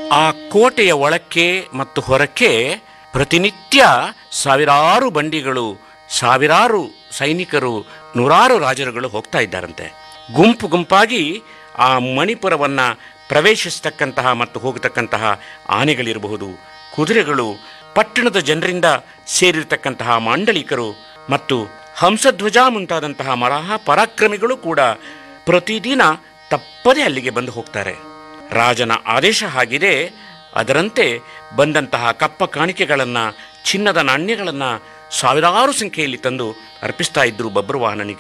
ಆ ಕೋಟೆಯ ಒಳಕ್ಕೆ ಮತ್ತು ಹೊರಕ್ಕೆ ಪ್ರತಿನಿತ್ಯ ಸಾವಿರಾರು ಬಂಡಿಗಳು ಸಾವಿರಾರು ಸೈನಿಕರು ನೂರಾರು ರಾಜರುಗಳು ಹೋಗ್ತಾ ಇದ್ದಾರಂತೆ ಗುಂಪು ಗುಂಪಾಗಿ ಆ ಮಣಿಪುರವನ್ನ ಪ್ರವೇಶಿಸತಕ್ಕಂತಹ ಮತ್ತು ಹೋಗತಕ್ಕಂತಹ ಆನೆಗಳಿರಬಹುದು ಕುದುರೆಗಳು ಪಟ್ಟಣದ ಜನರಿಂದ ಸೇರಿರ್ತಕ್ಕಂತಹ ಮಾಂಡಲಿಕರು ಮತ್ತು ಹಂಸಧ್ವಜ ಮುಂತಾದಂತಹ ಮರಹ ಪರಾಕ್ರಮಿಗಳು ಕೂಡ ಪ್ರತಿದಿನ ತಪ್ಪದೆ ಅಲ್ಲಿಗೆ ಬಂದು ಹೋಗ್ತಾರೆ ರಾಜನ ಆದೇಶ ಆಗಿದೆ ಅದರಂತೆ ಬಂದಂತಹ ಕಪ್ಪ ಕಾಣಿಕೆಗಳನ್ನು ಚಿನ್ನದ ನಾಣ್ಯಗಳನ್ನು ಸಾವಿರಾರು ಸಂಖ್ಯೆಯಲ್ಲಿ ತಂದು ಅರ್ಪಿಸ್ತಾ ಇದ್ರು ಬಬ್ರುವಾಹನನಿಗೆ